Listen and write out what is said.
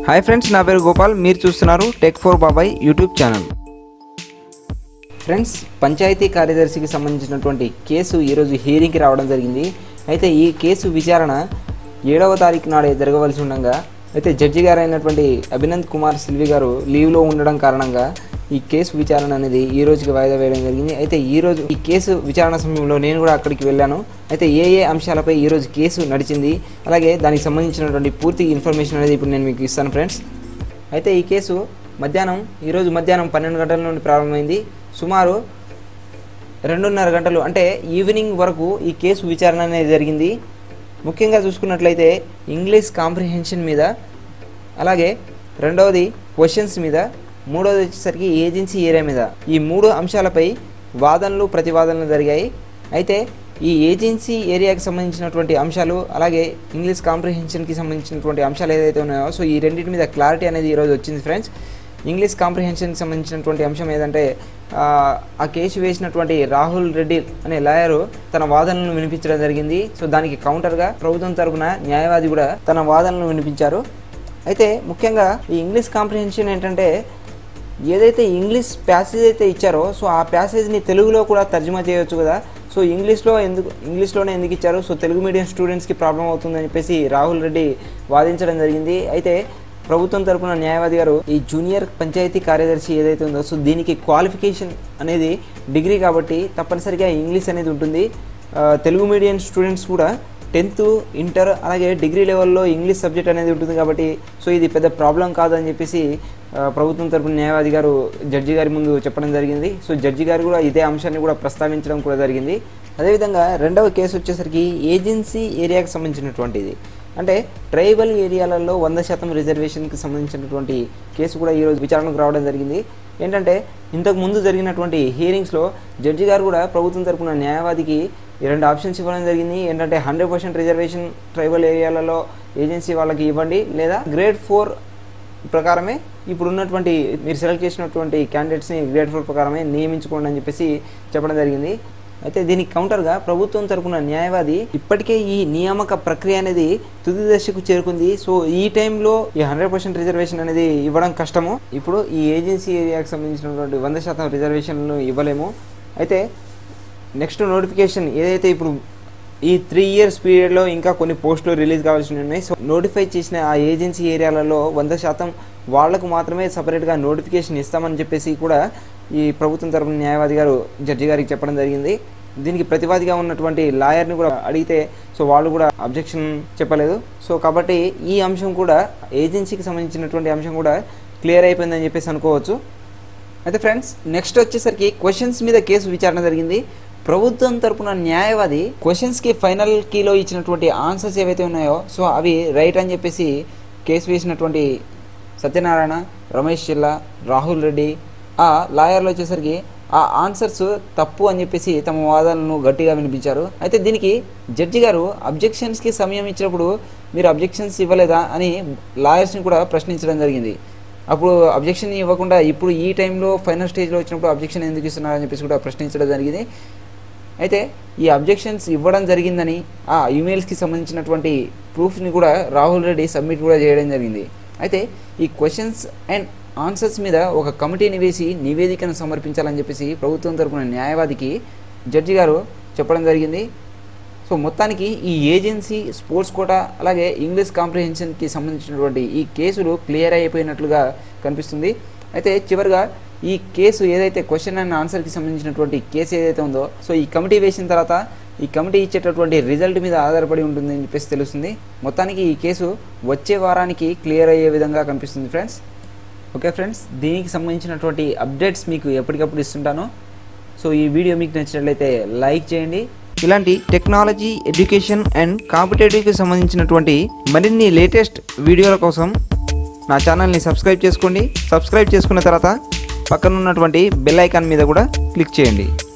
hi friends నా పేరు గోపాల్ మీరు చూస్తున్నారు tech four Babai YouTube channel friends పంచాయతీ కార్యదర్శికి సంబంధించినటువంటి కేసు ఈరోజు హీరింగ్కి రావడం జరిగింది అయితే ఈ కేసు విచారణ ఏడవ తారీఖు నాడే జరగవలసి ఉండగా అయితే జడ్జి గారు అయినటువంటి అభినంద్ కుమార్ సిల్వి గారు లీవ్లో ఉండడం కారణంగా ఈ కేసు విచారణ అనేది ఈ రోజుకి వాయిదా వేయడం జరిగింది అయితే ఈ రోజు ఈ కేసు విచారణ సమయంలో నేను కూడా అక్కడికి వెళ్ళాను అయితే ఏ ఏ అంశాలపై ఈ రోజు కేసు నడిచింది అలాగే దానికి సంబంధించినటువంటి పూర్తి ఇన్ఫర్మేషన్ అనేది ఇప్పుడు నేను మీకు ఇస్తాను ఫ్రెండ్స్ అయితే ఈ కేసు మధ్యాహ్నం ఈరోజు మధ్యాహ్నం పన్నెండు గంటల నుండి ప్రారంభమైంది సుమారు రెండున్నర గంటలు అంటే ఈవినింగ్ వరకు ఈ కేసు విచారణ అనేది జరిగింది ముఖ్యంగా చూసుకున్నట్లయితే ఇంగ్లీష్ కాంప్రిహెన్షన్ మీద అలాగే రెండవది క్వశ్చన్స్ మీద మూడవది వచ్చేసరికి ఏజెన్సీ ఏరియా మీద ఈ మూడు అంశాలపై వాదనలు ప్రతివాదనలు జరిగాయి అయితే ఈ ఏజెన్సీ ఏరియాకి సంబంధించినటువంటి అంశాలు అలాగే ఇంగ్లీష్ కాంప్రిహెన్షన్కి సంబంధించినటువంటి అంశాలు ఏదైతే ఉన్నాయో సో ఈ రెండింటి మీద క్లారిటీ అనేది ఈరోజు వచ్చింది ఫ్రెండ్స్ ఇంగ్లీష్ కాంప్రిహెన్షన్కి సంబంధించినటువంటి అంశం ఏదంటే ఆ, ఆ కేసు వేసినటువంటి రాహుల్ రెడ్డి అనే లాయరు తన వాదనలను వినిపించడం జరిగింది సో దానికి కౌంటర్గా ప్రభుత్వం తరపున న్యాయవాది కూడా తన వాదనలను వినిపించారు అయితే ముఖ్యంగా ఈ ఇంగ్లీష్ కాంప్రిహెన్షన్ ఏంటంటే ఏదైతే ఇంగ్లీష్ ప్యాసేజ్ అయితే ఇచ్చారో సో ఆ ప్యాసేజ్ని తెలుగులో కూడా తర్జుమా చేయొచ్చు కదా సో ఇంగ్లీష్లో ఎందుకు ఇంగ్లీష్లోనే ఎందుకు ఇచ్చారు సో తెలుగు మీడియం స్టూడెంట్స్కి ప్రాబ్లం అవుతుందని చెప్పేసి రాహుల్ రెడ్డి వాదించడం జరిగింది అయితే ప్రభుత్వం తరపున న్యాయవాది గారు ఈ జూనియర్ పంచాయతీ కార్యదర్శి ఏదైతే ఉందో సో దీనికి క్వాలిఫికేషన్ అనేది డిగ్రీ కాబట్టి తప్పనిసరిగా ఇంగ్లీష్ అనేది ఉంటుంది ఆ, తెలుగు మీడియం స్టూడెంట్స్ కూడా టెన్త్ ఇంటర్ అలాగే డిగ్రీ లెవెల్లో ఇంగ్లీష్ సబ్జెక్ట్ అనేది ఉంటుంది కాబట్టి సో ఇది పెద్ద ప్రాబ్లం కాదని చెప్పేసి ఆ, ప్రభుత్వం తరపున న్యాయవాది గారు జడ్జి గారి ముందు చెప్పడం జరిగింది సో జడ్జి గారు కూడా ఇదే అంశాన్ని కూడా ప్రస్తావించడం కూడా జరిగింది అదేవిధంగా రెండవ కేసు వచ్చేసరికి ఏజెన్సీ ఏరియాకి సంబంధించినటువంటిది అంటే ట్రైబల్ ఏరియాలలో వంద శాతం రిజర్వేషన్కి సంబంధించినటువంటి కేసు కూడా ఈరోజు విచారణకు రావడం జరిగింది ఏంటంటే ఇంతకు ముందు జరిగినటువంటి హియరింగ్స్లో జడ్జి గారు కూడా ప్రభుత్వం తరపున న్యాయవాదికి ఈ రెండు ఆప్షన్స్ ఇవ్వడం జరిగింది ఏంటంటే హండ్రెడ్ పర్సెంట్ రిజర్వేషన్ ట్రైబల్ ఏరియాలలో ఏజెన్సీ వాళ్ళకి ఇవ్వండి లేదా గ్రేడ్ ఫోర్ ప్రకారమే ఇప్పుడు ఉన్నటువంటి మీరు సెలెక్ట్ చేసినటువంటి క్యాండిడేట్స్ని గ్రేడ్ ఫోర్ ప్రకారమే నియమించుకోండి అని చెప్పేసి చెప్పడం జరిగింది అయితే దీనికి కౌంటర్గా ప్రభుత్వం తరపున న్యాయవాది ఇప్పటికే ఈ నియామక ప్రక్రియ అనేది తుది దశకు చేరుకుంది సో ఈ టైంలో ఈ హండ్రెడ్ పర్సెంట్ రిజర్వేషన్ అనేది ఇవ్వడం కష్టము ఇప్పుడు ఈ ఏజెన్సీ ఏరియాకి సంబంధించినటువంటి వంద శాతం రిజర్వేషన్లు ఇవ్వలేము అయితే నెక్స్ట్ నోటిఫికేషన్ ఏదైతే ఇప్పుడు ఈ త్రీ ఇయర్స్ పీరియడ్లో ఇంకా కొన్ని పోస్టులు రిలీజ్ కావాల్సి ఉన్నాయి సో నోటిఫై చేసిన ఆ ఏజెన్సీ ఏరియాలలో వంద శాతం వాళ్లకు మాత్రమే సపరేట్గా నోటిఫికేషన్ ఇస్తామని చెప్పేసి కూడా ఈ ప్రభుత్వం తరపున న్యాయవాది గారు జడ్జి గారికి చెప్పడం జరిగింది దీనికి ప్రతివాదిగా ఉన్నటువంటి లాయర్ని కూడా అడిగితే సో వాళ్ళు కూడా అబ్జెక్షన్ చెప్పలేదు సో కాబట్టి ఈ అంశం కూడా ఏజెన్సీకి సంబంధించినటువంటి అంశం కూడా క్లియర్ అయిపోయిందని చెప్పేసి అనుకోవచ్చు అయితే ఫ్రెండ్స్ నెక్స్ట్ వచ్చేసరికి క్వశ్చన్స్ మీద కేసు విచారణ జరిగింది ప్రభుత్వం తరపున న్యాయవాది క్వశ్చన్స్కి ఫైనల్ కీలో ఇచ్చినటువంటి ఆన్సర్స్ ఏవైతే ఉన్నాయో సో అవి రైట్ అని చెప్పేసి కేసు వేసినటువంటి సత్యనారాయణ రమేష్ చిల్లా రాహుల్ రెడ్డి ఆ లాయర్లు వచ్చేసరికి ఆ ఆన్సర్స్ తప్పు అని చెప్పేసి తమ వాదనలను గట్టిగా వినిపించారు అయితే దీనికి జడ్జి గారు అబ్జెక్షన్స్కి సమయం ఇచ్చినప్పుడు మీరు అబ్జెక్షన్స్ ఇవ్వలేదా అని లాయర్స్ని కూడా ప్రశ్నించడం జరిగింది అప్పుడు అబ్జెక్షన్ ఇవ్వకుండా ఇప్పుడు ఈ టైంలో ఫైనల్ స్టేజ్లో వచ్చినప్పుడు అబ్జెక్షన్ ఎందుకు ఇస్తున్నారని చెప్పేసి కూడా ప్రశ్నించడం జరిగింది అయితే ఈ అబ్జెక్షన్స్ ఇవ్వడం జరిగిందని ఆ ఈమెయిల్స్కి సంబంధించినటువంటి ప్రూఫ్ని కూడా రాహుల్ రెడ్డి సబ్మిట్ కూడా చేయడం జరిగింది అయితే ఈ క్వశ్చన్స్ అండ్ ఆన్సర్స్ మీద ఒక కమిటీని వేసి నివేదికను సమర్పించాలని చెప్పేసి ప్రభుత్వం తరపున న్యాయవాదికి జడ్జి గారు చెప్పడం జరిగింది సో మొత్తానికి ఈ ఏజెన్సీ స్పోర్ట్స్ కోటా అలాగే ఇంగ్లీష్ కాంప్రిహెన్షన్కి సంబంధించినటువంటి ఈ కేసులు క్లియర్ అయిపోయినట్లుగా కనిపిస్తుంది అయితే చివరిగా ఈ కేసు ఏదైతే క్వశ్చన్ అండ్ ఆన్సర్కి సంబంధించినటువంటి కేసు ఏదైతే ఉందో సో ఈ కమిటీ వేసిన తర్వాత ఈ కమిటీ ఇచ్చేటటువంటి రిజల్ట్ మీద ఆధారపడి ఉంటుంది అని చెప్పేసి తెలుస్తుంది మొత్తానికి ఈ కేసు వచ్చే వారానికి క్లియర్ అయ్యే విధంగా కనిపిస్తుంది ఫ్రెండ్స్ ఓకే ఫ్రెండ్స్ దీనికి సంబంధించినటువంటి అప్డేట్స్ మీకు ఎప్పటికప్పుడు ఇస్తుంటాను సో ఈ వీడియో మీకు నచ్చినట్లయితే లైక్ చేయండి ఇలాంటి టెక్నాలజీ ఎడ్యుకేషన్ అండ్ కాంపిటేటివ్కి సంబంధించినటువంటి మరిన్ని లేటెస్ట్ వీడియోల కోసం నా ఛానల్ని సబ్స్క్రైబ్ చేసుకోండి సబ్స్క్రైబ్ చేసుకున్న తర్వాత పక్కన ఉన్నటువంటి బెల్ ఐకాన్ మీద కూడా క్లిక్ చేయండి